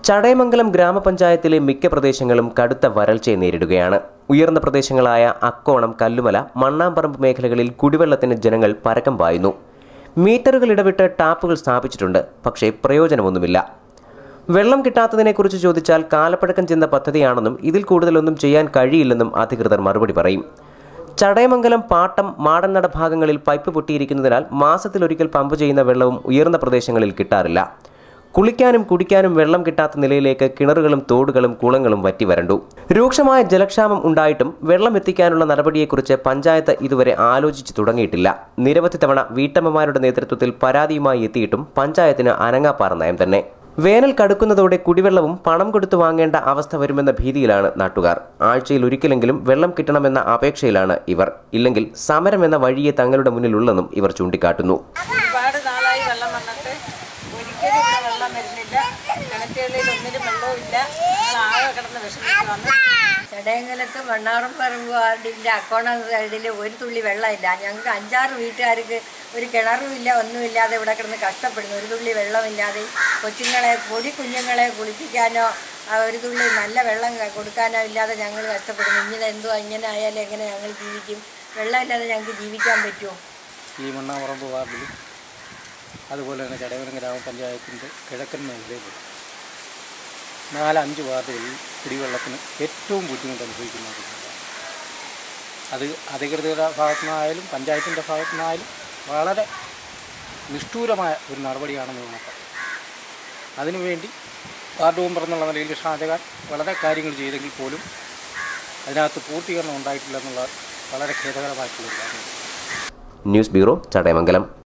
ചടയമംഗലം ഗ്രാമപഞ്ചായത്തിലെ മിക്ക പ്രദേശങ്ങളും കടുത്ത വരൾച്ചയെ നേരിടുകയാണ് ഉയർന്ന പ്രദേശങ്ങളായ അക്കോണം കല്ലുമല മണ്ണാമ്പറമ്പ് മേഖലകളിൽ കുടിവെള്ളത്തിന് ജനങ്ങൾ പരക്കം പായുന്നു മീറ്ററുകൾ ഇടവിട്ട് ടാപ്പുകൾ സ്ഥാപിച്ചിട്ടുണ്ട് പക്ഷേ പ്രയോജനമൊന്നുമില്ല വെള്ളം കിട്ടാത്തതിനെക്കുറിച്ച് ചോദിച്ചാൽ കാലപ്പഴക്കം ചെന്ന പദ്ധതിയാണെന്നും ഇതിൽ കൂടുതലൊന്നും ചെയ്യാൻ കഴിയില്ലെന്നും അധികൃതർ മറുപടി പറയും ചടയമംഗലം പാട്ടം മാടന്നട ഭാഗങ്ങളിൽ പൈപ്പ് പൊട്ടിയിരിക്കുന്നതിനാൽ മാസത്തിലൊരിക്കൽ പമ്പ് ചെയ്യുന്ന വെള്ളവും ഉയർന്ന പ്രദേശങ്ങളിൽ കിട്ടാറില്ല കുളിക്കാനും കുടിക്കാനും വെള്ളം കിട്ടാത്ത നിലയിലേക്ക് കിണറുകളും തോടുകളും കുളങ്ങളും വറ്റി വരണ്ടു രൂക്ഷമായ ജലക്ഷാമം ഉണ്ടായിട്ടും വെള്ളം എത്തിക്കാനുള്ള നടപടിയെക്കുറിച്ച് പഞ്ചായത്ത് ഇതുവരെ ആലോചിച്ചു തുടങ്ങിയിട്ടില്ല നിരവധി തവണ വീട്ടമ്മമാരുടെ നേതൃത്വത്തിൽ പരാതിയുമായി എത്തിയിട്ടും പഞ്ചായത്തിന് അനങ്ങാപ്പാറ നയം തന്നെ വേനൽ കടുക്കുന്നതോടെ കുടിവെള്ളവും പണം കൊടുത്തു വാങ്ങേണ്ട അവസ്ഥ വരുമെന്ന ഭീതിയിലാണ് നാട്ടുകാർ ആഴ്ചയിൽ ഒരിക്കലെങ്കിലും വെള്ളം കിട്ടണമെന്ന അപേക്ഷയിലാണ് ഇവർ ഇല്ലെങ്കിൽ സമരം എന്ന വഴിയെ തങ്ങളുടെ മുന്നിലുള്ളെന്നും ഇവർ ചൂണ്ടിക്കാട്ടുന്നു ഒരുപാട് നാളായി വെള്ളം വന്നിട്ട് ഒരിക്കലും ഇവിടെ വെള്ളം വരുന്നില്ല കിണറ്റുകളിൽ ഒന്നിനും വെള്ളവും ഇല്ല ഞങ്ങൾ ആകെ കിടന്ന് വിഷമിച്ച് വന്ന് ചടയങ്കലത്ത് മണ്ണാറും പറമ്പ് വാർഡിൻ്റെ അക്കോണ സൈഡിൽ ഒരു തുള്ളി വെള്ളമില്ല ഞങ്ങൾക്ക് അഞ്ചാറ് വീട്ടുകാർക്ക് ഒരു കിണറും ഇല്ല ഒന്നുമില്ലാതെ ഇവിടെ കിടന്ന് കഷ്ടപ്പെടുന്നു ഒരു തുള്ളി വെള്ളമില്ലാതെ കൊച്ചുങ്ങളെ പൊടി കുഞ്ഞുങ്ങളെ കുളിപ്പിക്കാനോ ആ ഒരു തുള്ളി നല്ല വെള്ളം ക- കൊടുക്കാനോ ഇല്ലാതെ ഞങ്ങൾ കഷ്ടപ്പെടുന്നു ഇങ്ങനെ എന്തോ ഇങ്ങനെ ആയാലും എങ്ങനെ ഞങ്ങൾ ജീവിക്കും വെള്ളമില്ലാതെ ഞങ്ങൾക്ക് ജീവിക്കാൻ പറ്റുമോ ഈ മണ്ണാമറമ്പ് വാർഡിൽ അതുപോലെ തന്നെ ചടവനം ഗ്രാമപഞ്ചായത്തിൻ്റെ കിഴക്കൻ മേഖലയിൽ നാലഞ്ച് വാർഡുകളിൽ കുടിവെള്ളത്തിന് ഏറ്റവും ബുദ്ധിമുട്ട് അനുഭവിക്കുന്നത് അത് അധികൃതരുടെ ഭാഗത്തു നിന്നായാലും പഞ്ചായത്തിൻ്റെ ഭാഗത്തു നിന്നായാലും വളരെ നിഷ്ഠൂരമായ ഒരു നടപടിയാണെന്ന് വേണം പറയാൻ അതിനുവേണ്ടി വാർഡ് മെമ്പർ എന്നുള്ള നിലയിൽ ഷാജഹാൻ വളരെ കാര്യങ്ങൾ ചെയ്തെങ്കിൽ പോലും അതിനകത്ത് പൂർത്തീകരണം ഉണ്ടായിട്ടില്ല എന്നുള്ള വളരെ ഖേദകരമായിട്ടുള്ള ഒരു കാര്യമാണ് ന്യൂസ് ബ്യൂറോ ചടയമംഗലം